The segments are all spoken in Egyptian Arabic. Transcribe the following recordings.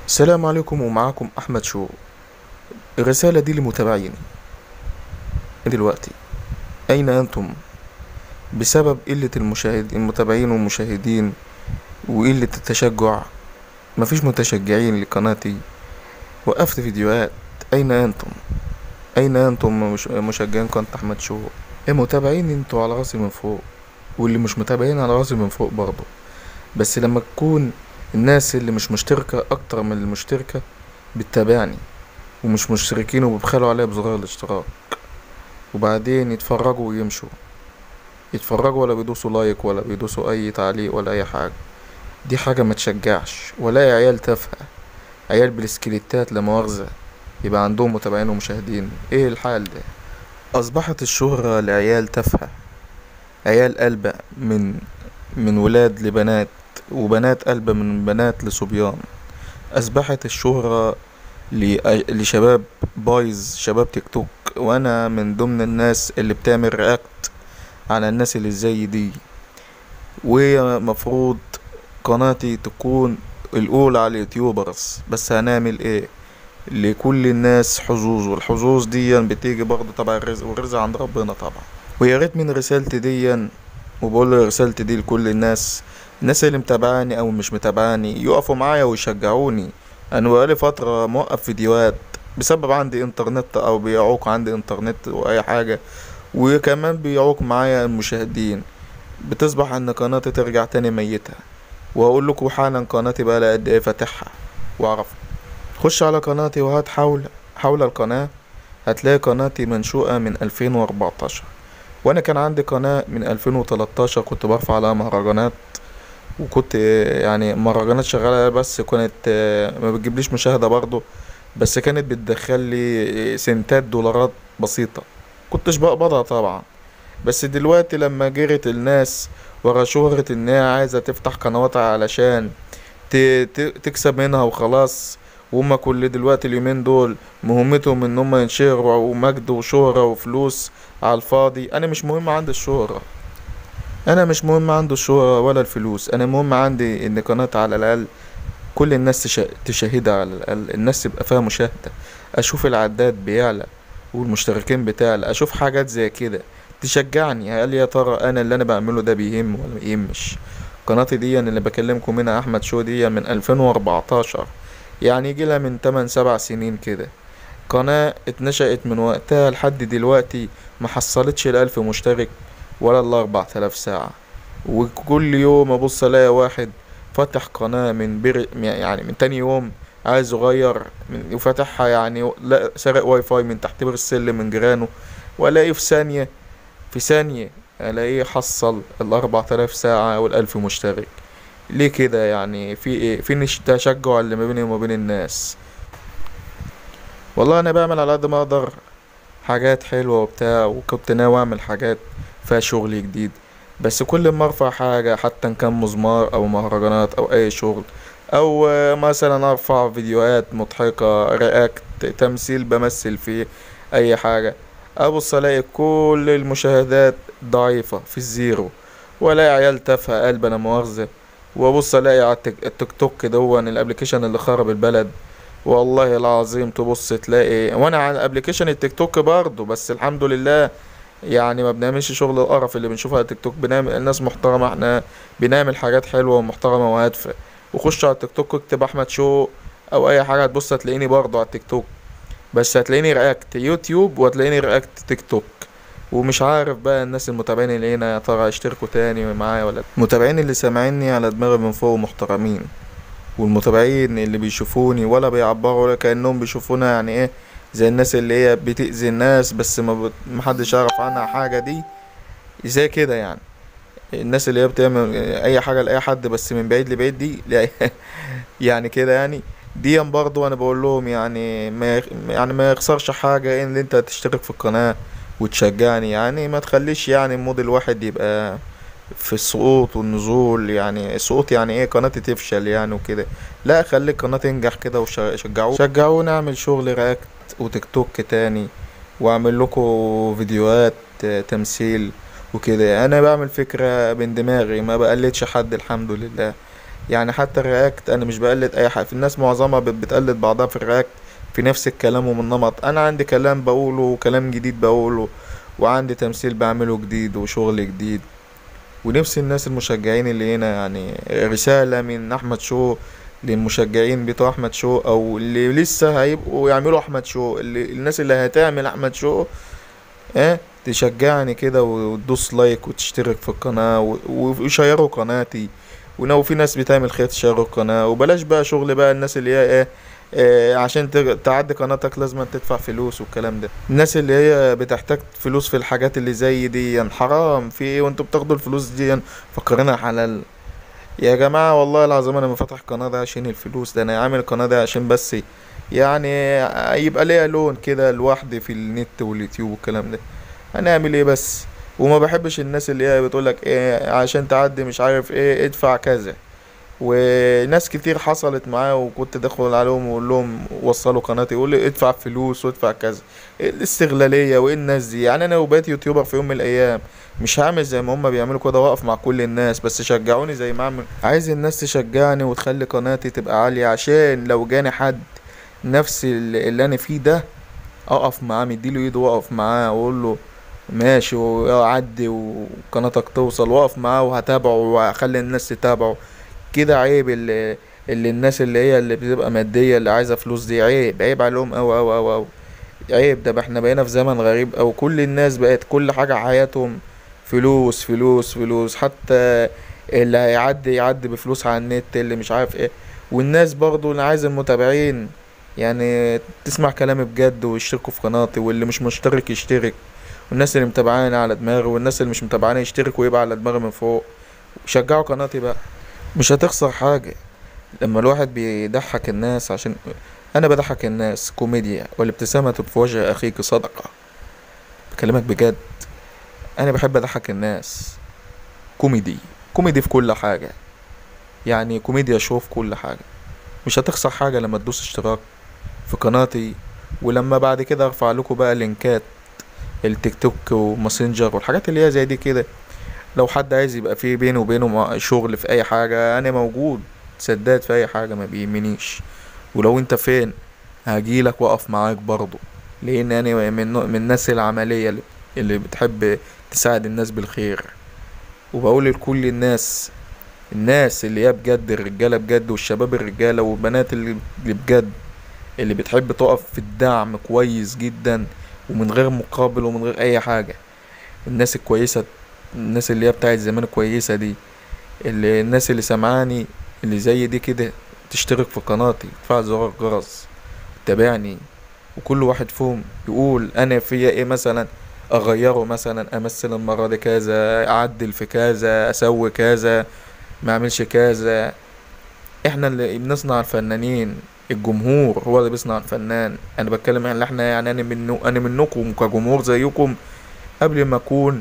السلام عليكم ومعاكم أحمد شو الرسالة دي لمتابعيني دلوقتي أين أنتم بسبب قلة المشاهد المتابعين والمشاهدين وقلة التشجع مفيش متشجعين لقناتي وقفت فيديوهات أين أنتم أين أنتم مش- مشجعين قناة أحمد شو المتابعين انتوا على راسي من فوق واللي مش متابعين على راسي من فوق برضه بس لما تكون الناس اللي مش مشتركة أكتر من المشتركة بتتابعني ومش مشتركين وبيبخلوا عليا بزرار الاشتراك وبعدين يتفرجوا ويمشوا يتفرجوا ولا بيدوسوا لايك ولا بيدوسوا أي تعليق ولا أي حاجة دي حاجة ما تشجعش ولا عيال تافهة عيال بالسكليتات لا مؤاخذة يبقى عندهم متابعين ومشاهدين ايه الحال ده أصبحت الشهرة لعيال تافهة عيال قلبة من من ولاد لبنات وبنات قلبة من بنات لصبيان أصبحت الشهرة ل- لشباب بايظ شباب تيك توك وأنا من ضمن الناس اللي بتعمل رياكت على الناس اللي زي دي ومفروض قناتي تكون الأولى على اليوتيوبرز بس هنعمل ايه لكل الناس حظوظ والحظوظ دي بتيجي برضه تبع الرزق والرزق عند ربنا طبعا ويا ريت من رسالتي دي وبقول رسالتي دي لكل الناس الناس اللي متابعاني او مش متابعاني يقفوا معايا ويشجعوني انا بقالي فتره موقف فيديوهات بسبب عندي انترنت او بيعوق عندي انترنت واي حاجه وكمان بيعوق معايا المشاهدين بتصبح ان قناتي ترجع تاني ميتة واقول لكم حالا قناتي بقى لها قد ايه فاتحها واعرف خش على قناتي وهات حول حول القناه هتلاقي قناتي منشوئة من 2014 وانا كان عندي قناة من 2013 كنت برفع عليها مهرجانات وكنت آه، يعني مهرجانات شغالة بس كانت آه، ما بتجيبليش مشاهدة برضه بس كانت بتدخل لي آه، سنتات دولارات بسيطة كنتش بقبضها طبعا بس دلوقتي لما جرت الناس ورا شهرة ان هي عايزة تفتح قنواتها علشان ت- ت- تكسب منها وخلاص وهما كل دلوقتي اليومين دول مهمتهم ان هما ينشهروا ومجد وشهرة وفلوس على الفاضي انا مش مهم عندي الشهرة انا مش مهم عندي الشهرة ولا الفلوس انا مهم عندي ان قناتي على الاقل كل الناس تشا- تشاهدها على الاقل الناس تبقى فيها مشاهدة اشوف العداد بيعلى والمشتركين بتعلى اشوف حاجات زي كده تشجعني هل يا ترى انا اللي انا بعمله ده بيهم ولا ما بيهمش قناتي دي اللي بكلمكم منها احمد شو دي من 2014 يعني يجي لها من 8 7 سنين كده قناة اتنشأت من وقتها لحد دلوقتي ما حصلتش الألف مشترك ولا الأربع تلاف ساعة وكل يوم أبص ألاقي واحد فتح قناة من بر يعني من تاني يوم عايز يغير من وفتحها يعني لا سرق واي فاي من تحت بير السلم من جيرانه وألاقيه في ثانية في ثانية ألاقيه حصل الأربع تلاف ساعة والألف مشترك ليه كده يعني في ايه في نش- تشجع اللي ما بيني وما بين الناس والله انا بعمل على قد ما اقدر حاجات حلوة وبتاع وكنت ناوي اعمل حاجات فيها شغل جديد بس كل ما ارفع حاجة حتى ان كان مزمار او مهرجانات او اي شغل او آه، مثلا ارفع فيديوهات مضحكة رياكت تمثيل بمثل فيه اي حاجة ابص الاقي كل المشاهدات ضعيفة في الزيرو ولا عيال تافهة قلب انا مؤاخذة وابص الاقي على التك- التيك توك دون الابليكيشن اللي خرب البلد والله العظيم تبص تلاقي وانا على ابلكيشن التيك توك برضه بس الحمد لله يعني ما بنعملش شغل القرف اللي بنشوفه على التيك توك بنعمل الناس محترمة احنا بنعمل حاجات حلوة ومحترمة وهادفة وخش على التيك توك اكتب احمد شو او اي حاجة هتبص هتلاقيني برضه على التيك توك بس هتلاقيني رياكت يوتيوب وهتلاقيني رياكت تيك توك ومش عارف بقى الناس المتابعين اللي هنا يا ترى يشتركوا تاني معايا ولا لأ. المتابعين اللي سامعيني على دماغي من فوق محترمين والمتابعين اللي بيشوفوني ولا بيعبروا ولا كأنهم بيشوفونا يعني ايه زي الناس اللي هي بتأذي الناس بس ما بت- محدش يعرف عنها حاجة دي زي كده يعني الناس اللي هي بتعمل اي حاجة لأي حد بس من بعيد لبعيد دي لا يعني كده يعني دي برضو انا بقول لهم يعني ما يخ- يعني ما يخسرش حاجة ان انت تشترك في القناة وتشجعني يعني ما تخليش يعني مود الواحد يبقى في السقوط والنزول يعني السقوط يعني ايه قناتي تفشل يعني وكده لا خلي القناة تنجح كده وشجعوه شجعوني اعمل شغل رياكت وتيك توك تاني واعمل لكم فيديوهات آه، تمثيل وكده انا بعمل فكرة من دماغي ما بقلدش حد الحمد لله يعني حتى الرياكت انا مش بقلد اي حاجه في الناس معظمها بت- بتقلد بعضها في الرياكت في نفس الكلام ومن نمط انا عندي كلام بقوله وكلام جديد بقوله وعندي تمثيل بعمله جديد وشغل جديد ونفس الناس المشجعين اللي هنا يعني رسالة من أحمد شو للمشجعين بتوع أحمد شو أو اللي لسه هيبقوا يعملوا أحمد شو اللي الناس اللي هتعمل أحمد شو اه تشجعني كده وتدوس لايك وتشترك في القناة و- ويشيروا قناتي ولو في ناس بتعمل خير تشيروا القناة وبلاش بقى شغل بقى الناس اللي هي ايه آه، عشان تج- تعدي قناتك لازم تدفع فلوس والكلام ده الناس اللي هي بتحتاج فلوس في الحاجات اللي زي دي يعني حرام في ايه وانتوا بتاخدوا الفلوس دي فكرنا حلال يا جماعة والله العظيم انا فاتح القناة ده عشان الفلوس ده انا عامل القناة ده عشان بس يعني يبقى ليا لون كده لوحدي في النت واليوتيوب والكلام ده هنعمل ايه بس وما بحبش الناس اللي هي بتقولك ايه عشان تعدي مش عارف ايه ادفع كذا وناس كتير حصلت معايا وكنت داخل عليهم واقول لهم وصلوا قناتي يقول لي ادفع فلوس وادفع كذا ايه الاستغلاليه وايه الناس دي يعني انا لو بقيت يوتيوبر في يوم من الايام مش هعمل زي ما هما بيعملوا كده واقف مع كل الناس بس شجعوني زي ما اعمل عايز الناس تشجعني وتخلي قناتي تبقى عاليه عشان لو جاني حد نفس اللي اللي انا فيه ده اقف معاه مديله ايده واقف معاه واقول له ماشي وعدي وقناتك توصل واقف معاه وهتابعه وهخلي الناس تتابعه كده عيب اللي, اللي الناس اللي هي اللي بتبقى مادية اللي عايزة فلوس دي عيب عيب عليهم أوي أوي أوي أوي عيب ده احنا بقينا في زمن غريب أو كل الناس بقت كل حاجة حياتهم فلوس فلوس فلوس حتى اللي هيعدي يعدي بفلوس على النت اللي مش عارف ايه والناس برضو اللي عايز المتابعين يعني تسمع كلامي بجد ويشتركوا في قناتي واللي مش مشترك يشترك والناس اللي متابعاني على دماغي والناس اللي مش متابعاني يشترك ويبقى على دماغي من فوق شجعوا قناتي بقى مش هتخسر حاجة لما الواحد بيضحك الناس عشان انا بضحك الناس كوميديا والابتسامة في وجه اخيك صدقة بكلمك بجد انا بحب اضحك الناس كوميدي كوميدي في كل حاجة يعني كوميديا شو في كل حاجة مش هتخسر حاجة لما تدوس اشتراك في قناتي ولما بعد كده ارفع لكم بقى لينكات التيك توك وماسنجر والحاجات اللي هي زي دي كده لو حد عايز يبقى فيه بينه وبينه مع- شغل في اي حاجة انا موجود سداد في اي حاجة ما بيهمنيش ولو انت فين هجيلك واقف معاك برضو لان انا من من الناس العملية اللي, اللي بتحب تساعد الناس بالخير وبقول لكل الناس الناس اللي هي بجد الرجالة بجد والشباب الرجالة والبنات اللي اللي بجد اللي بتحب تقف في الدعم كويس جدا ومن غير مقابل ومن غير اي حاجة الناس الكويسة الناس اللي هي بتاعت زمان كويسة دي اللي الناس اللي سمعاني اللي زي دي كده تشترك في قناتي تفعل زرار الجرس تابعني وكل واحد فيهم يقول انا فيا ايه مثلا اغيره مثلا امثل المرة دي كذا اعدل في كذا اسوي كذا ما اعملش كذا احنا اللي بنصنع الفنانين الجمهور هو اللي بيصنع الفنان انا بتكلم يعني احنا يعني انا من انا منكم كجمهور زيكم قبل ما اكون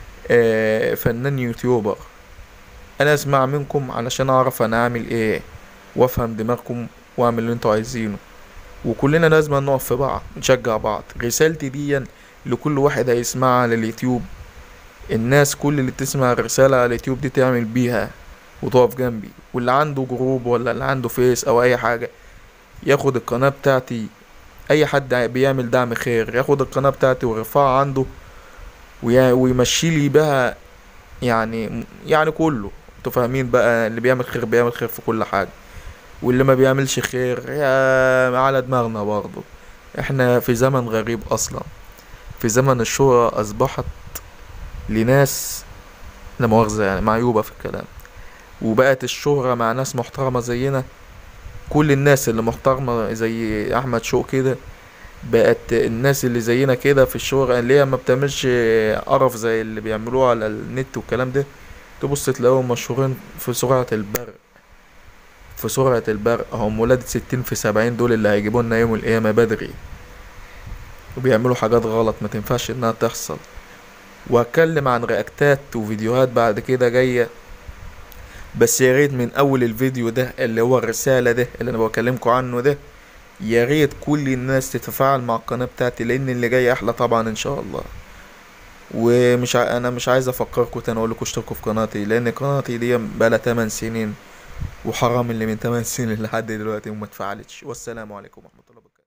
آه، فنان يوتيوبر انا اسمع منكم علشان اعرف انا اعمل ايه وافهم دماغكم واعمل اللي انتوا عايزينه وكلنا لازم نقف في بعض نشجع بعض رسالتي دي لكل واحد هيسمعها على اليوتيوب الناس كل اللي تسمع الرسالة على اليوتيوب دي تعمل بيها وتقف جنبي واللي عنده جروب ولا اللي عنده فيس او اي حاجة ياخد القناة بتاعتي اي حد بيعمل دعم خير ياخد القناة بتاعتي ويرفعها عنده ويا- ويمشي لي بها يعني يعني كله انتوا فاهمين بقى اللي بيعمل خير بيعمل خير في كل حاجة واللي ما بيعملش خير يا على دماغنا برضه احنا في زمن غريب اصلا في زمن الشهرة اصبحت لناس لا مؤاخذة يعني معيوبة في الكلام وبقت الشهرة مع ناس محترمة زينا كل الناس اللي محترمة زي احمد شوق كده بقت الناس اللي زينا كده في الشهرة اللي هي ما بتعملش قرف زي اللي بيعملوه على النت والكلام ده تبص تلاقيهم مشهورين في سرعة البرق في سرعة البرق هم ولادة ستين في سبعين دول اللي هيجيبوا لنا يوم القيامة بدري وبيعملوا حاجات غلط ما تنفعش انها تحصل وهتكلم عن رياكتات وفيديوهات بعد كده جاية بس يا ريت من اول الفيديو ده اللي هو الرسالة ده اللي انا بكلمكم عنه ده يا ريت كل الناس تتفاعل مع القناة بتاعتي لان اللي جاي احلى طبعا ان شاء الله ومش ع... انا مش عايز افكركم تاني اقول لكم اشتركوا في قناتي لان قناتي دي بقالها 8 سنين وحرام اللي من 8 سنين لحد دلوقتي وما اتفعلتش والسلام عليكم ورحمة الله وبركاته